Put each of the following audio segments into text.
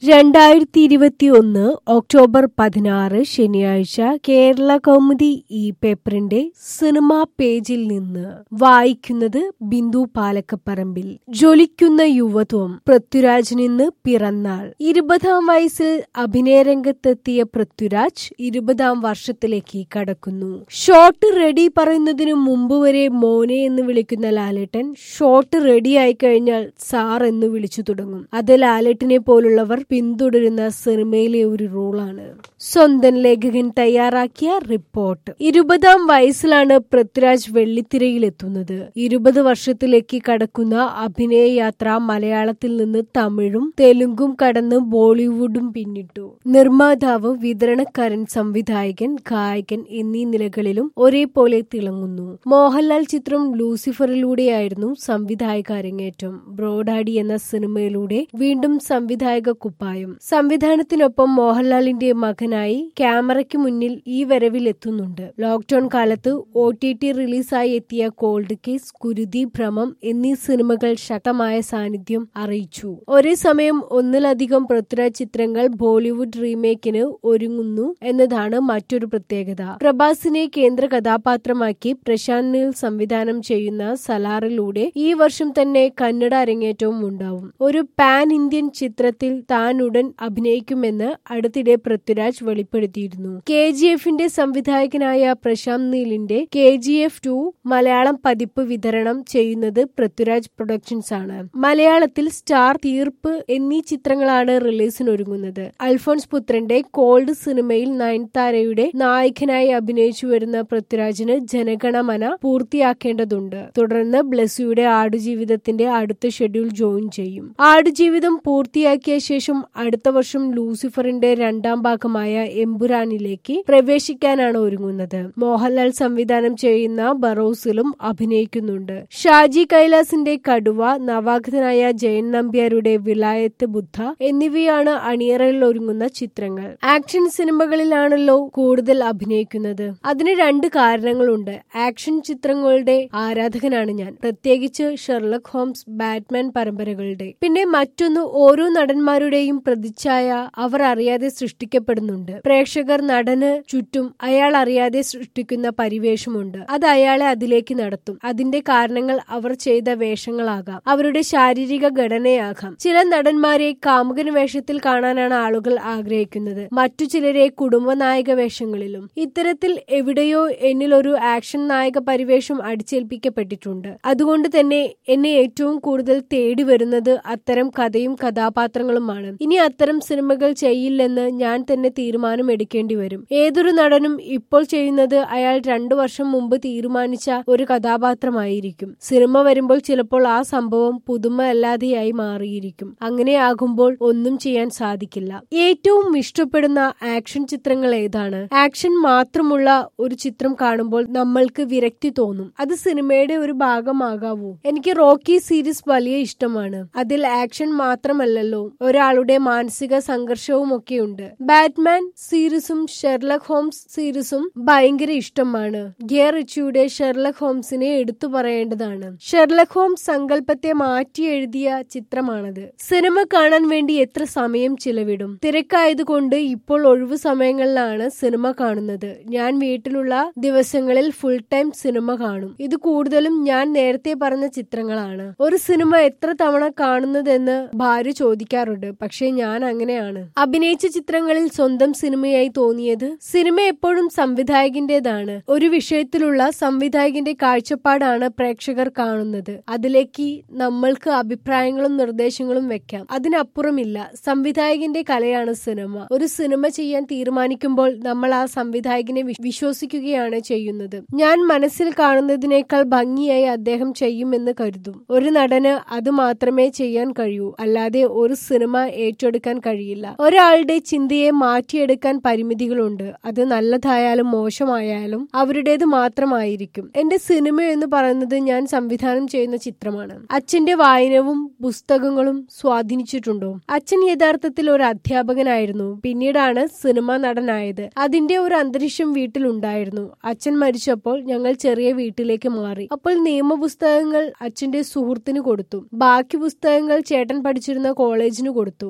രണ്ടായിരത്തി ഇരുപത്തി ഒന്ന് ഒക്ടോബർ പതിനാറ് ശനിയാഴ്ച കേരള കൗമുദി ഈ പേപ്പറിന്റെ സിനിമാ പേജിൽ നിന്ന് വായിക്കുന്നത് ബിന്ദു പാലക്കപ്പറമ്പിൽ ജ്വലിക്കുന്ന യുവത്വം പൃഥ്വിരാജിന് ഇന്ന് പിറന്നാൾ ഇരുപതാം വയസ്സിൽ അഭിനയരംഗത്തെത്തിയ പൃഥ്വിരാജ് ഇരുപതാം വർഷത്തിലേക്ക് കടക്കുന്നു ഷോട്ട് റെഡി പറയുന്നതിനു മുമ്പ് വരെ മോനെ എന്ന് വിളിക്കുന്ന ലാലേട്ടൻ ഷോട്ട് റെഡി ആയി കഴിഞ്ഞാൽ സാർ എന്ന് വിളിച്ചു തുടങ്ങും അത് ലാലേട്ടനെ പോലുള്ളവർ പിന്തുടരുന്ന സിനിമയിലെ ഒരു റൂളാണ് സ്വന്തം ലേഖകൻ തയ്യാറാക്കിയ റിപ്പോർട്ട് ഇരുപതാം വയസ്സിലാണ് പൃഥ്വിരാജ് വെള്ളിത്തിരയിലെത്തുന്നത് ഇരുപത് വർഷത്തിലേക്ക് കടക്കുന്ന അഭിനയ യാത്ര മലയാളത്തിൽ നിന്ന് തമിഴും തെലുങ്കും കടന്ന് ബോളിവുഡും പിന്നിട്ടു നിർമ്മാതാവ് വിതരണക്കാരൻ സംവിധായകൻ ഗായകൻ എന്നീ നിലകളിലും ഒരേപോലെ തിളങ്ങുന്നു മോഹൻലാൽ ചിത്രം ലൂസിഫറിലൂടെയായിരുന്നു സംവിധായക അരങ്ങേറ്റം ബ്രോഡാഡി എന്ന സിനിമയിലൂടെ വീണ്ടും സംവിധായക കുപ്പായം സംവിധാനത്തിനൊപ്പം മോഹൻലാലിന്റെ മകനായി ക്യാമറയ്ക്ക് മുന്നിൽ ഈ വരവിൽ എത്തുന്നുണ്ട് ലോക്ഡൌൺ കാലത്ത് ഒ ടി ടി റിലീസായി എത്തിയ കോൾഡ് കേസ് കുരുതി ഭ്രമം എന്നീ സിനിമകൾ ശക്തമായ സാന്നിധ്യം അറിയിച്ചു ഒരേ സമയം ഒന്നിലധികം പൃഥ്വിരാജ് ചിത്രങ്ങൾ ബോളിവുഡ് റീമേക്കിന് ഒരുങ്ങുന്നു എന്നതാണ് മറ്റൊരു പ്രത്യേകത പ്രഭാസിനെ കേന്ദ്ര കഥാപാത്രമാക്കി പ്രശാന്ത് നീൽ സംവിധാനം ചെയ്യുന്ന സലാറിലൂടെ ഈ വർഷം തന്നെ കന്നഡ അരങ്ങേറ്റവും ഉണ്ടാവും ഒരു പാൻ ഇന്ത്യൻ ചിത്രത്തിൽ താൻ ഉടൻ അഭിനയിക്കുമെന്ന് അടുത്തിടെ പൃഥ്വിരാജ് വെളിപ്പെടുത്തിയിരുന്നു കെ ജി എഫിന്റെ സംവിധായകനായ പ്രശാന്ത് നീലിന്റെ K G F two Malayalam പതിപ്പ് വിതരണം ചെയ്യുന്നത് പൃഥ്വിരാജ് പ്രൊഡക്ഷൻസ് ആണ് മലയാളത്തിൽ സ്റ്റാർ തീർപ്പ് എന്നീ ചിത്രങ്ങളാണ് റിലീസിനൊരുങ്ങുന്നത് അൽഫോൺസ് പുത്രന്റെ കോൾഡ് സിനിമയിൽ നയൻതാരയുടെ നായകനായി അഭിനയിച്ചു വരുന്ന പൃഥ്വിരാജിന് ജനഗണമന പൂർത്തിയാക്കേണ്ടതുണ്ട് തുടർന്ന് ബ്ലസ്സിയുടെ ആടുജീവിതത്തിന്റെ അടുത്ത ഷെഡ്യൂൾ ജോയിൻ ചെയ്യും ആടുജീവിതം പൂർത്തിയാക്കിയ ശേഷം അടുത്ത വർഷം ലൂസിഫറിന്റെ രണ്ടാം ഭാഗമായ എമ്പുരാനിലേക്ക് പ്രവേശിക്കാനാണ് ഒരുങ്ങുന്നത് മോഹൻലാൽ സംവിധാനം ചെയ്യുന്ന ബറോസിലും അഭിനയിക്കുന്നുണ്ട് ഷാജി കൈലാസിന്റെ കടുവ നവാഗതനായ ജയൻ നമ്പ്യാരുടെ വിലായത്ത് ബുദ്ധ എന്നിവയാണ് അണിയറയിൽ ഒരുങ്ങുന്ന ചിത്രങ്ങൾ ആക്ഷൻ സിനിമകളിലാണല്ലോ കൂടുതൽ അഭിനയിക്കുന്നത് അതിന് രണ്ട് കാരണങ്ങളുണ്ട് ആക്ഷൻ ചിത്രങ്ങളുടെ ആരാധകനാണ് ഞാൻ പ്രത്യേകിച്ച് ഷെർലക് ഹോംസ് ബാറ്റ്മാൻ പരമ്പരകളുടെ പിന്നെ മറ്റൊന്ന് ഓരോ നടന്മാരുടെയും പ്രതിച്ഛായ അവർ അറിയാതെ സൃഷ്ടിക്കപ്പെടുന്നുണ്ട് പ്രേക്ഷകർ നടന് ചുറ്റും അയാൾ അറിയാതെ സൃഷ്ടിക്കുന്ന പരിവേഷമുണ്ട് അത് അയാളെ അതിലേക്ക് നടത്തും അതിന്റെ കാരണങ്ങൾ അവർ ചെയ്ത വേഷങ്ങളാകാം അവരുടെ ശാരീരിക ഘടനയാകാം ചില നടന്മാരെ കാമുകൻ വേഷത്തിൽ കാണാനാണ് ആളുകൾ ആഗ്രഹിക്കുന്നത് മറ്റു ചിലരെ കുടുംബനായക വേഷങ്ങളിലും ഇത്തരത്തിൽ എവിടെയോ എന്നിൽ ഒരു ആക്ഷൻ നായക പരിവേഷം അടിച്ചേൽപ്പിക്കപ്പെട്ടിട്ടുണ്ട് അതുകൊണ്ട് തന്നെ എന്നെ ഏറ്റവും കൂടുതൽ തേടി വരുന്നത് അത്തരം കഥയും കഥാപാത്രങ്ങളുമാണ് ഇനി അത്തരം സിനിമകൾ ചെയ്യില്ലെന്ന് ഞാൻ തന്നെ തീരുമാനം എടുക്കേണ്ടി വരും ഏതൊരു നടനും ഇപ്പോൾ ചെയ്യുന്നത് അയാൾ രണ്ടു വർഷം മുമ്പ് തീരുമാനിച്ച ഒരു കഥാപാത്രമായിരിക്കും സിനിമ വരുമ്പോൾ ചിലപ്പോൾ ആ സംഭവം പുതുമ അല്ലാതെയായി മാറിയിരിക്കും അങ്ങനെയാകുമ്പോൾ ഒന്നും ചെയ്യാൻ സാധിക്കില്ല ഏറ്റവും ഇഷ്ടപ്പെടുന്ന ആക്ഷൻ ചിത്രങ്ങൾ ഏതാണ് ആക്ഷൻ മാത്രമുള്ള ഒരു ചിത്രം കാണുമ്പോൾ നമ്മൾക്ക് വിരക്തി തോന്നും അത് സിനിമയുടെ ഒരു ഭാഗമാകാവൂ എനിക്ക് റോക്കി സീരീസ് വലിയ ഇഷ്ടമാണ് അതിൽ ആക്ഷൻ മാത്രമല്ലല്ലോ ഒരാളുടെ മാനസിക സംഘർഷവും ഒക്കെയുണ്ട് ബാറ്റ്മാൻ സീരീസും ഷെർലക് ഹോംസ് സീരീസും ഭയങ്കര ഇഷ്ടമാണ് ഗിയർ റിച്ചിയുടെ ഷെർലക് ഹോംസിനെ എടുത്തു പറയേണ്ടതാണ് ഷെർലക് ഹോംസ് സങ്കല്പത്തെ മാറ്റി എഴുതിയ ചിത്രമാണത് സിനിമ കാണാൻ വേണ്ടി എത്ര സമയം ചിലവിടും തിരക്കായതുകൊണ്ട് ഇപ്പോൾ ഒഴിവു സമയങ്ങളിലാണ് സിനിമ കാണുന്നത് ഞാൻ വീട്ടിലുള്ള ദിവസങ്ങളിൽ ഫുൾ ടൈം സിനിമ കാണും ഇത് കൂടുതലും ഞാൻ നേരത്തെ പറഞ്ഞ ചിത്രങ്ങളാണ് ഒരു സിനിമ എത്ര തവണ കാണുന്നതെന്ന് ഭാര്യ ചോദിക്കാറുണ്ട് പക്ഷേ ഞാൻ അങ്ങനെയാണ് അഭിനയിച്ച ചിത്രങ്ങളിൽ സ്വന്തം സിനിമയായി തോന്നിയത് സിനിമ എപ്പോഴും സംവിധായകന്റേതാണ് ഒരു വിഷയത്തിലുള്ള സംവിധായകന്റെ കാഴ്ചപ്പാടാണ് പ്രേക്ഷകർ കാണുന്നത് അതിലേക്ക് നമ്മൾക്ക് അഭിപ്രായങ്ങളും നിർദ്ദേശങ്ങളും വെക്കാം അതിനപ്പുറമില്ല സംവിധായകന്റെ കലയാണ് സിനിമ ഒരു സിനിമ ചെയ്യാൻ തീരുമാനിക്കുമ്പോൾ നമ്മൾ ആ സംവിധായകനെ വിശ്വസിക്കുകയാണ് ചെയ്യുന്നത് ഞാൻ മനസ്സിൽ കാണുന്നതിനേക്കാൾ ഭംഗിയായി അദ്ദേഹം ചെയ്യുമെന്ന് കരുതും ഒരു നടന് അത് മാത്രമേ ചെയ്യാൻ കഴിയൂ അല്ലാതെ ഒരു സിനിമ ഏറ്റെടുക്കാൻ കഴിയില്ല ഒരാളുടെ ചിന്തയെ മാറ്റിയെടുക്കാൻ പരിമിതികളുണ്ട് അത് നല്ലതായാലും മോശമായാലും അവരുടേത് മാത്രമായിരിക്കും എന്റെ സിനിമ എന്ന് പറയുന്നത് ഞാൻ സംവിധാനം ചെയ്യുന്ന ചിത്രമാണ് അച്ഛന്റെ വായനവും പുസ്തകങ്ങളും സ്വാധീനിച്ചിട്ടുണ്ടോ അച്ഛൻ യഥാർത്ഥത്തിൽ ഒരു അധ്യാപകനായിരുന്നു പിന്നീടാണ് സിനിമ നടനായത് അതിന്റെ ഒരു അന്തരീക്ഷം വീട്ടിലുണ്ടായിരുന്നു അച്ഛൻ മരിച്ചപ്പോൾ ഞങ്ങൾ ചെറിയ വീട്ടിലേക്ക് മാറി അപ്പോൾ നിയമപുസ്തകങ്ങൾ അച്ഛന്റെ സുഹൃത്തിന് കൊടുത്തു ബാക്കി പുസ്തകങ്ങൾ ചേട്ടൻ പഠിച്ചിരുന്ന കോളേജിന് കൊടുത്തു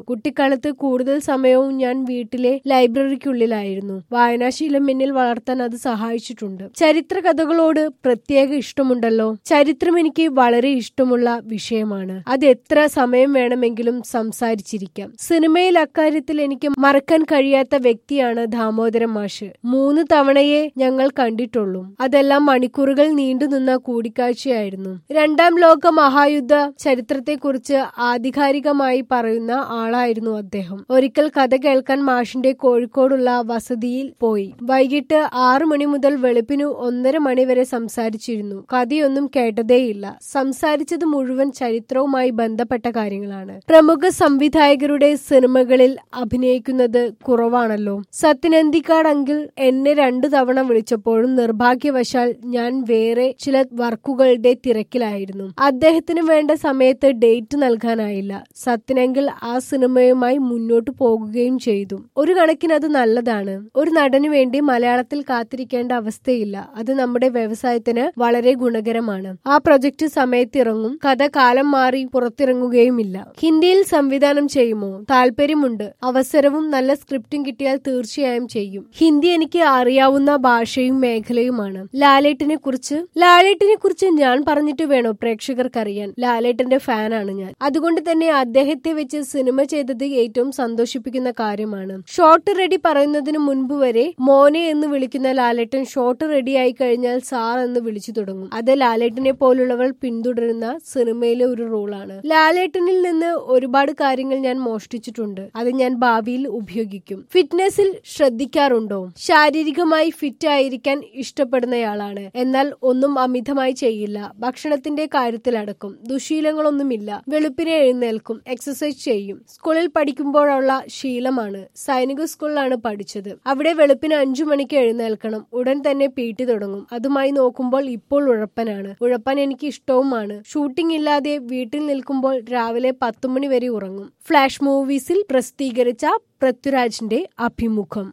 കുട്ടിക്കാലത്ത് കൂടുതൽ സമയവും ഞാൻ വീട്ടിലെ ലൈബ്രറിക്കുള്ളിലായിരുന്നു വായനാശീലം എന്നിൽ വളർത്താൻ അത് സഹായിച്ചിട്ടുണ്ട് ചരിത്ര കഥകളോട് പ്രത്യേക ഇഷ്ടമുണ്ടല്ലോ ചരിത്രം എനിക്ക് വളരെ ഇഷ്ടമുള്ള വിഷയമാണ് അത് എത്ര സമയം വേണമെങ്കിലും സംസാരിച്ചിരിക്കാം സിനിമയിൽ അക്കാര്യത്തിൽ എനിക്ക് മറക്കാൻ കഴിയാത്ത വ്യക്തിയാണ് ദാമോദരൻ മാഷ് മൂന്ന് തവണയെ ഞങ്ങൾ കണ്ടിട്ടുള്ളൂ അതെല്ലാം മണിക്കൂറുകൾ നീണ്ടുനിന്ന കൂടിക്കാഴ്ചയായിരുന്നു രണ്ടാം ലോക മഹായുദ്ധ ചരിത്രത്തെക്കുറിച്ച് ആധികാരികമായി പറയുന്ന ആളായിരുന്നു അദ്ദേഹം ഒരിക്കൽ കഥ കേൾക്കാൻ മാഷിന്റെ കോഴിക്കോടുള്ള വസതിയിൽ പോയി വൈകിട്ട് ആറു മണി മുതൽ വെളുപ്പിനു ഒന്നര മണി വരെ സംസാരിച്ചിരുന്നു കഥയൊന്നും കേട്ടതേയില്ല സംസാരിച്ചത് മുഴുവൻ ചരിത്രവുമായി ബന്ധപ്പെട്ട കാര്യങ്ങളാണ് പ്രമുഖ സംവിധായകരുടെ സിനിമകളിൽ അഭിനയിക്കുന്നത് കുറവാണല്ലോ സത്യനന്ദിക്കാട് അങ്കിൾ എന്നെ രണ്ടു തവണ വിളിച്ചപ്പോഴും നിർഭാഗ്യവശാൽ ഞാൻ വേറെ ചില വർക്കുകളുടെ തിരക്കിലായിരുന്നു അദ്ദേഹത്തിന് വേണ്ട സമയത്ത് ഡേറ്റ് നൽകാനായില്ല സത്യനങ്കിൾ ആ സിനിമയുമായി മുന്നോട്ടു പോകുകയും ചെയ്തു ഒരു കണക്കിന് അത് നല്ലതാണ് ഒരു നടനു വേണ്ടി മലയാളത്തിൽ കാത്തിരിക്കേണ്ട അവസ്ഥയില്ല അത് നമ്മുടെ വ്യവസായത്തിന് വളരെ ഗുണകരമാണ് ആ പ്രൊജക്ട് സമയത്ത് ഇറങ്ങും കഥ കാലം മാറി പുറത്തിറങ്ങുകയുമില്ല ഹിന്ദിയിൽ സംവിധാനം ചെയ്യുമോ താല്പര്യമുണ്ട് അവസരവും നല്ല സ്ക്രിപ്റ്റും കിട്ടിയാൽ തീർച്ചയായും ചെയ്യും ഹിന്ദി എനിക്ക് അറിയാവുന്ന ഭാഷയും മേഖലയുമാണ് ലാലേട്ടിനെ കുറിച്ച് ലാലേട്ടിനെ കുറിച്ച് ഞാൻ പറഞ്ഞിട്ട് വേണോ പ്രേക്ഷകർക്കറിയാൻ ലാലേട്ടന്റെ ഫാനാണ് ഞാൻ അതുകൊണ്ട് തന്നെ അദ്ദേഹത്തെ വെച്ച് സിനിമ ചെയ്തത് ഏറ്റവും സന്തോഷിപ്പിക്കുന്ന കാര്യമാണ് ഷോട്ട് റെഡി പറയുന്നതിന് മുൻപ് വരെ മോനെ എന്ന് വിളിക്കുന്ന ലാലേട്ടൻ ഷോട്ട് റെഡി ആയി കഴിഞ്ഞാൽ സാർ എന്ന് വിളിച്ചു തുടങ്ങും അത് ലാലേട്ടനെ പോലുള്ളവർ പിന്തുടരുന്ന സിനിമയിലെ ഒരു റോളാണ് ലാലേട്ടനിൽ നിന്ന് ഒരുപാട് കാര്യങ്ങൾ ഞാൻ മോഷ്ടിച്ചിട്ടുണ്ട് അത് ഞാൻ ഭാവിയിൽ ഉപയോഗിക്കും ഫിറ്റ്നസിൽ ശ്രദ്ധിക്കാറുണ്ടോ ശാരീരികമായി ഫിറ്റ് ആയിരിക്കാൻ ഇഷ്ടപ്പെടുന്നയാളാണ് എന്നാൽ ഒന്നും അമിതമായി ചെയ്യില്ല ഭക്ഷണത്തിന്റെ കാര്യത്തിലടക്കും ദുശീലങ്ങളൊന്നുമില്ല വെളുപ്പിനെ എഴുന്നേൽക്കും എക്സസൈസ് ചെയ്യും സ്കൂളിൽ പഠിക്കുമ്പോഴുള്ള ശീലമാണ് സൈനിക സ്കൂളിലാണ് പഠിച്ചത് അവിടെ വെളുപ്പിന് അഞ്ചു മണിക്ക് എഴുന്നേൽക്കണം ഉടൻ തന്നെ പീട്ടി തുടങ്ങും അതുമായി നോക്കുമ്പോൾ ഇപ്പോൾ ഉഴപ്പനാണ് ഉഴപ്പാൻ എനിക്ക് ഇഷ്ടവുമാണ് ഷൂട്ടിംഗ് ഇല്ലാതെ വീട്ടിൽ നിൽക്കുമ്പോൾ രാവിലെ പത്തുമണി വരെ ഉറങ്ങും ഫ്ലാഷ് മൂവീസിൽ പ്രസിദ്ധീകരിച്ച പൃഥ്വിരാജിന്റെ അഭിമുഖം